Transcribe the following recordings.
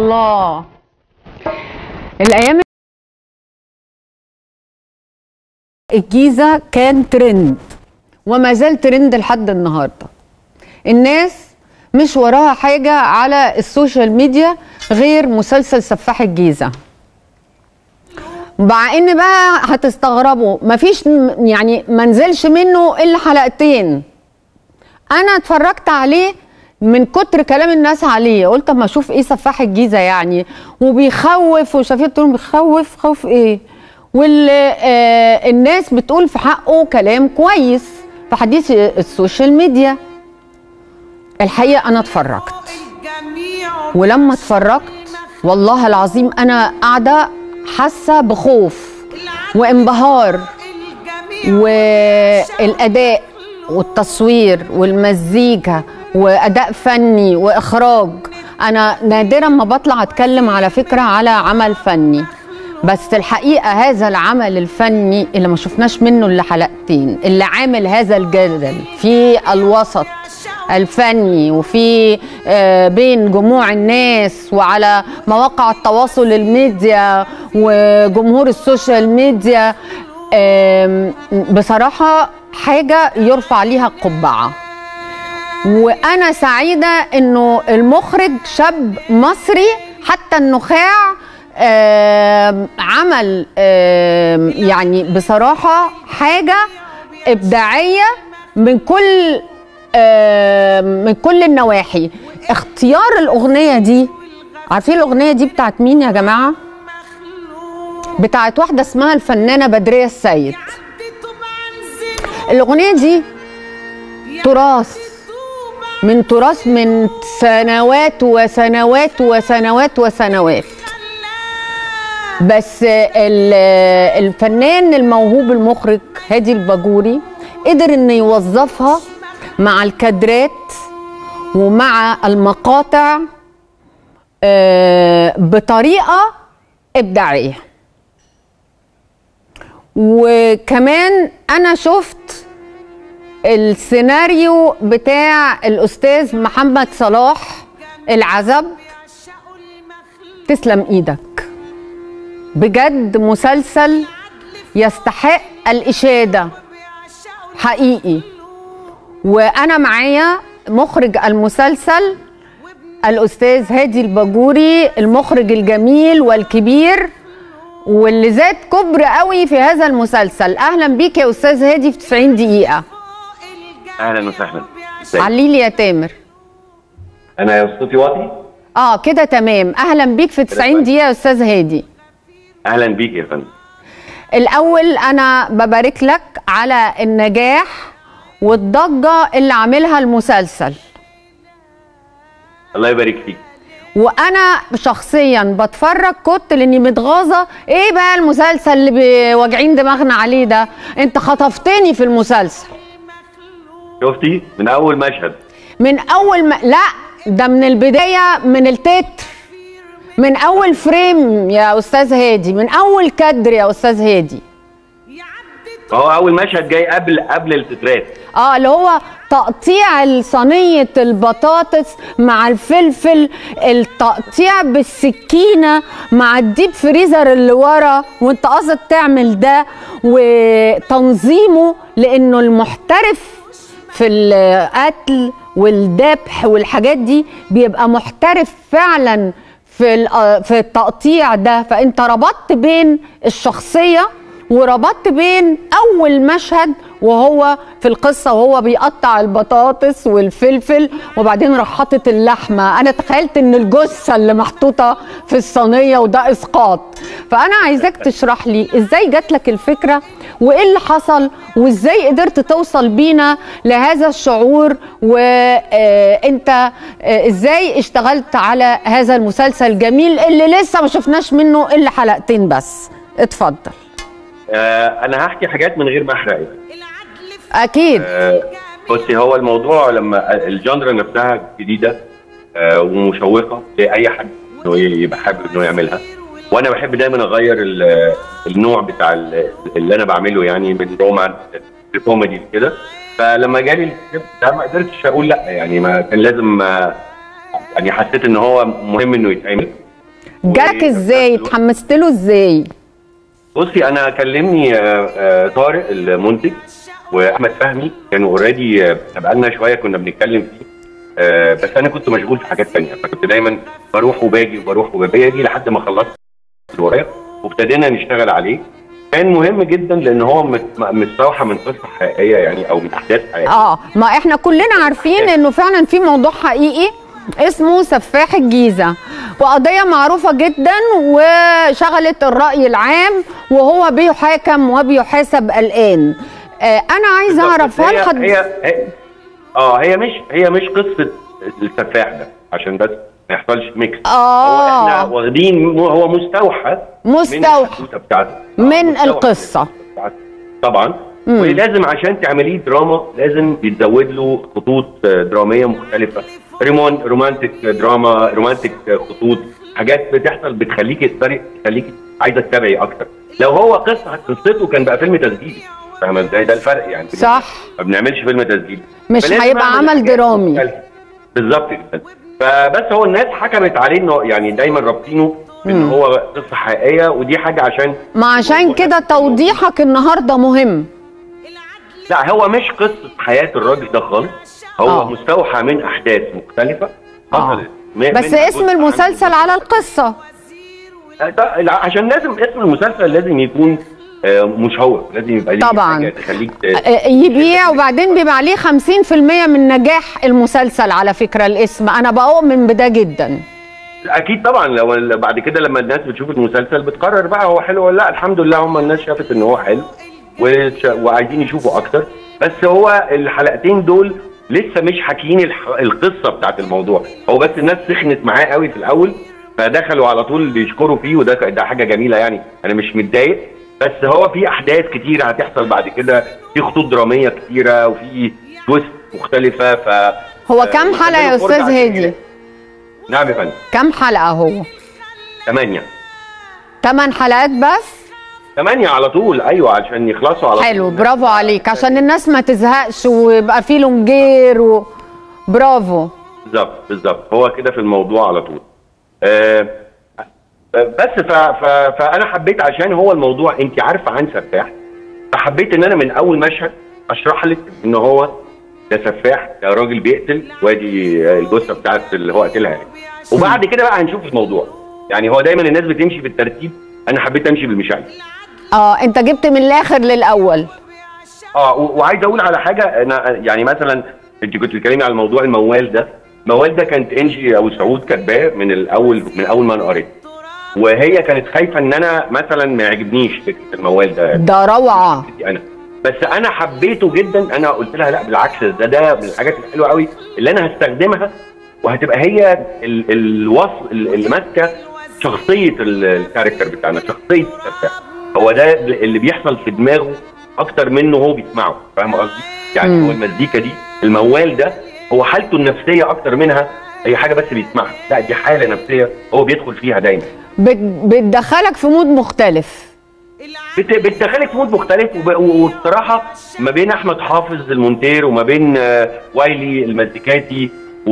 الله الايام الجيزه كان ترند وما زال ترند لحد النهارده الناس مش وراها حاجه على السوشيال ميديا غير مسلسل سفاح الجيزه مع ان بقى هتستغربوا مفيش م- يعني ما نزلش منه الا حلقتين انا اتفرجت عليه من كتر كلام الناس عليه قلت اما اشوف ايه سفاح الجيزه يعني وبيخوف وشافيه تقول بيخوف خوف ايه والناس بتقول في حقه كلام كويس في حديث السوشيال ميديا الحقيقه انا اتفرجت ولما اتفرجت والله العظيم انا قاعده حاسه بخوف وانبهار والاداء والتصوير والمزيكا واداء فني واخراج انا نادرا ما بطلع اتكلم على فكره على عمل فني بس الحقيقه هذا العمل الفني اللي ما شفناش منه الا حلقتين اللي عامل هذا الجدل في الوسط الفني وفي آه، بين جموع الناس وعلى مواقع التواصل الميديا وجمهور السوشيال ميديا آم، بصراحة حاجة يرفع ليها القبعة وأنا سعيدة إنه المخرج شاب مصري حتى النخاع آم، عمل آم، يعني بصراحة حاجة إبداعية من كل آم، من كل النواحي اختيار الأغنية دي عارفين الأغنية دي بتاعت مين يا جماعة؟ بتاعت واحدة اسمها الفنانة بدرية السيد الأغنية دي تراث من تراث من سنوات وسنوات وسنوات وسنوات بس ال- الفنان الموهوب المخرج هادي الباجوري قدر انه يوظفها مع الكادرات ومع المقاطع آه، بطريقه ابداعيه وكمان انا شفت السيناريو بتاع الاستاذ محمد صلاح العزب تسلم ايدك بجد مسلسل يستحق الاشاده حقيقي وانا معايا مخرج المسلسل الاستاذ هادي الباجوري المخرج الجميل والكبير واللي زاد كبر قوي في هذا المسلسل اهلا بيك يا استاذ هادي في 90 دقيقه اهلا وسهلا ازيك؟ علي لي يا تامر انا يا صوتي واطي اه كده تمام اهلا بيك في 90 دقيقه يا استاذ هادي اهلا بيك يا فندم الاول انا ببارك لك على النجاح والضجه اللي عاملها المسلسل الله يبارك فيك وانا شخصيا بتفرج كنت لاني متغاظه ايه بقى المسلسل اللي واجعين دماغنا عليه ده انت خطفتني في المسلسل شفتي من اول مشهد من اول ما لا ده من البدايه من التتر من اول فريم يا استاذ هادي من اول كادر يا استاذ هادي هو اول مشهد جاي قبل قبل التترات اه اللي هو تقطيع صينية البطاطس مع الفلفل التقطيع بالسكينة مع الديب فريزر اللي ورا وانت قصدك تعمل ده وتنظيمه لانه المحترف في القتل والذبح والحاجات دي بيبقى محترف فعلا في ال- في التقطيع ده فانت ربطت بين الشخصيه وربطت بين اول مشهد وهو في القصه وهو بيقطع البطاطس والفلفل وبعدين راح حاطط اللحمه انا تخيلت ان الجثه اللي محطوطه في الصينيه وده اسقاط فانا عايزاك تشرح لي ازاي جات لك الفكره وايه اللي حصل وازاي قدرت توصل بينا لهذا الشعور وانت ازاي اشتغلت على هذا المسلسل الجميل اللي لسه ما شفناش منه الا حلقتين بس اتفضل آه انا هحكي حاجات من غير ما احرق يعني. اكيد آه بصي هو الموضوع لما الجندرة نفسها جديده آه ومشوقه لاي حد انه يبقى حابب انه يعملها وانا بحب دايما اغير ال- النوع بتاع ال- اللي انا بعمله يعني من رومانس لكوميدي كده فلما جالي السكريبت ده ما قدرتش اقول لا يعني ما كان لازم آه، يعني حسيت ان هو مهم انه يتعمل جالك و- ازاي اتحمست له ازاي بصي انا كلمني آه، آه، طارق المنتج واحمد فهمي كانوا اوريدي بقالنا شويه كنا بنتكلم فيه آه، بس انا كنت مشغول في حاجات تانية فكنت دايما بروح وباجي وبروح وباجي لحد ما خلصت اللي ورايا وابتدينا نشتغل عليه كان مهم جدا لان هو مت- مستوحى من قصه حقيقيه يعني او من احداث حقيقيه اه ما احنا كلنا عارفين انه فعلا في موضوع حقيقي اسمه سفاح الجيزة وقضية معروفة جدا وشغلت الرأي العام وهو بيحاكم وبيحاسب الآن آه أنا عايزة أعرف هل هي, حد هي, هي اه هي مش هي مش قصه السفاح ده عشان بس ما يحصلش ميكس هو احنا آه واخدين هو مستوحى من مستوحى الحدوته بتاعته من مستوحى القصة. من القصة بتاعته. طبعا مم. ولازم عشان تعمليه دراما لازم يتزود له خطوط دراميه مختلفه ريمون رومانتك دراما رومانتك خطوط حاجات بتحصل بتخليك تتفرق تخليك عايزه تتابعي اكتر لو هو قصه قصته كان بقى فيلم تسجيلي فاهمه ازاي ده الفرق يعني صح ما بنعملش فيلم تسجيلي مش فلازم هيبقى أعمل عمل حاجات درامي. مختلفة. بالظبط كده فبس هو الناس حكمت عليه انه يعني دايما رابطينه بان مم. هو قصه حقيقيه ودي حاجه عشان ما عشان كده توضيحك النهاردة مهم لا هو مش قصه حياه الراجل ده خالص هو آه. أوه. مستوحى من احداث مختلفه حصلت م- بس منها اسم جزء عن المسلسل على القصة جزء. ده- لا، عشان لازم اسم المسلسل لازم يكون آه، مشوق لازم يبقى ليه طبعاً. حاجه تخليك ت- آه، يبيع وبعدين بيبقى عليه 50% من نجاح المسلسل على فكرة الاسم أنا بؤمن بده جدا اكيد طبعا لو بعد كده لما الناس بتشوف المسلسل بتقرر بقى هو حلو ولا لا الحمد لله هم الناس شافت ان هو حلو وش- وعايزين يشوفوا اكتر بس هو الحلقتين دول لسه مش حاكيين الح- القصه بتاعت الموضوع هو بس الناس سخنت معاه قوي في الاول فدخلوا على طول بيشكروا فيه وده ده حاجه جميله يعني انا مش متضايق بس هو في احداث كتيره هتحصل بعد كده في خطوط دراميه كتيره وفي تويست مختلفه ف هو آه، كم حلقة يا وخلينا فرجة أستاذ عشان هادي؟ كده. نعم يا فندم كم حلقة هو؟ ثمانيه 8 حلقات بس؟ ثمانية على طول ايوه عشان يخلصوا على حلو طول برافو عليك عشان الناس ما تزهقش ويبقى في لونجير و... برافو بالظبط بالظبط هو كده في الموضوع على طول آه بس ف ف فانا حبيت عشان هو الموضوع انت عارفه عن سفاح فحبيت ان انا من اول مشهد اشرح لك ان هو ده سفاح ده راجل بيقتل وادي الجثه بتاعت اللي هو قتلها يعني وبعد كده بقى هنشوف الموضوع يعني هو دايما الناس بتمشي بالترتيب انا حبيت امشي بالمشعل اه انت جبت من الاخر للاول اه و- وعايز اقول على حاجه انا يعني مثلا انت كنت بتتكلمي على موضوع الموال ده الموال ده كانت انجي او سعود كاتباه من الاول من اول ما انا قريت وهي كانت خايفه ان انا مثلا ما يعجبنيش فكره الموال ده ده روعه فكرتي انا بس انا حبيته جدا انا قلت لها لا بالعكس ده ده من الحاجات الحلوه قوي اللي انا هستخدمها وهتبقى هي ال- الوصف اللي ماسكه شخصيه ال- الكاركتر بتاعنا شخصيه السفاح هو ده اللي بيحصل في دماغه اكتر منه هو بيسمعه فاهم قصدي؟ يعني مم. هو المزيكا دي الموال ده هو حالته النفسيه اكتر منها هي حاجه بس بيسمعها لا دي حاله نفسيه هو بيدخل فيها دايما بت- بتدخلك في مود مختلف بت- بتدخلك في مود مختلف وب- و- وبصراحه ما بين احمد حافظ المونتير وما بين آه، وايلي المزيكاتي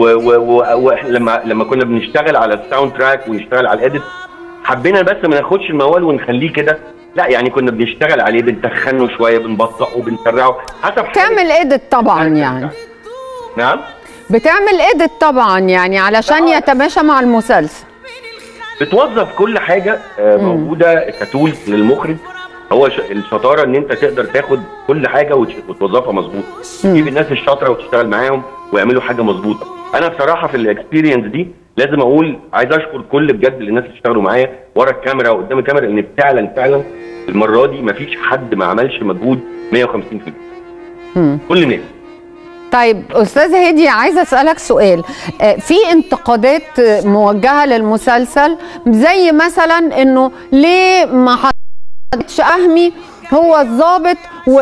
ولما لما كنا بنشتغل على الساوند تراك ونشتغل على الاديت حبينا بس ما ناخدش الموال ونخليه كده لا يعني كنا بنشتغل عليه بنتخنه شويه بنبطئه بنسرعه حسب حالة تعمل ايديت طبعا يعني نعم بتعمل ايديت طبعا يعني علشان آه. يتماشى مع المسلسل بتوظف كل حاجه آه، موجوده كتولز للمخرج هو ش- الشطاره ان انت تقدر تاخد كل حاجه وتش- وتوظفها مظبوط تجيب الناس الشاطره وتشتغل معاهم ويعملوا حاجه مظبوطه انا بصراحه في الاكسبيرينس دي لازم اقول عايز اشكر كل بجد الناس اللي اشتغلوا معايا ورا الكاميرا وقدام الكاميرا لان فعلا فعلا المره دي مفيش حد ما عملش مجهود 150% مم. كل الناس طيب استاذ هادي عايزه اسالك سؤال آه، في انتقادات آه، موجهه للمسلسل زي مثلا انه ليه ما حطش اهمي هو الضابط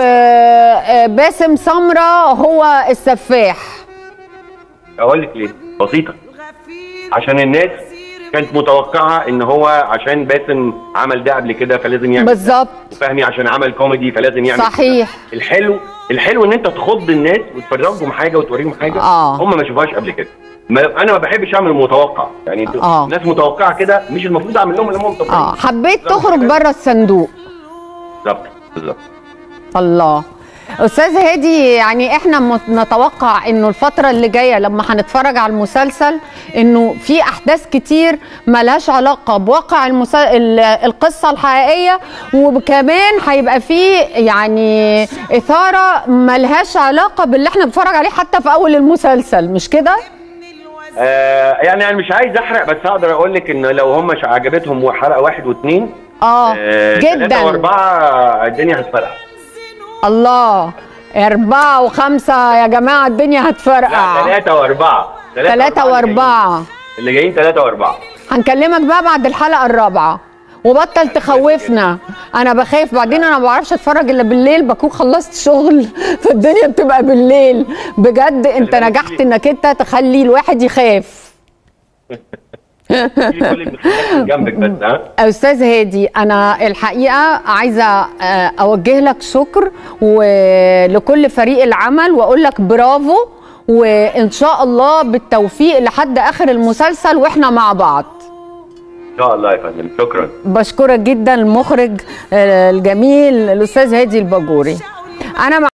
وباسم سمره هو السفاح اقول لك ليه بسيطه عشان الناس كانت متوقعه ان هو عشان باسم عمل ده قبل كده فلازم يعمل بالظبط فهمي عشان عمل كوميدي فلازم يعمل صحيح. كده. الحلو الحلو ان انت تخض الناس وتفرجهم حاجه وتوريهم حاجه آه. هم ما شافوهاش قبل كده ما انا ما بحبش اعمل متوقع يعني انتوا آه. ناس متوقعه كده مش المفروض اعمل لهم اللي هم متوقعين اه حبيت تخرج بره الصندوق بالظبط بالظبط الله استاذ هادي يعني احنا مت- نتوقع انه الفتره اللي جايه لما هنتفرج على المسلسل انه في احداث كتير ملهاش علاقه بواقع المسل... ال- القصه الحقيقيه وكمان هيبقى في يعني اثاره ملهاش علاقه باللي احنا بنتفرج عليه حتى في اول المسلسل مش كده آه يعني انا مش عايز احرق بس اقدر اقول لك ان لو هم مش عجبتهم حلقه واحد واثنين اه ثلاثه جدا واربعه الدنيا هتفرقع الله أربعة وخمسة يا جماعة الدنيا لا هتفرقع ثلاثه واربعه ثلاثة اللي وأربعة جايين- اللي جايين ثلاثه واربعه هنكلمك بقى بعد الحلقه الرابعه وبطل تخوفنا انا بخاف بعدين انا ما بعرفش اتفرج الا بالليل بكون خلصت شغل فالدنيا بتبقى بالليل بجد انت نجحت انك انت تخلي الواحد يخاف في كل المخلوقات من جنبك بس ها استاذ هادي انا الحقيقه عايزه آه، اوجه لك شكر ولكل فريق العمل واقول لك برافو وان شاء الله بالتوفيق لحد اخر المسلسل واحنا مع بعض ان شاء الله يا فندم شكرا بشكرك جدا المخرج آه، الجميل الاستاذ هادي الباجوري انا مع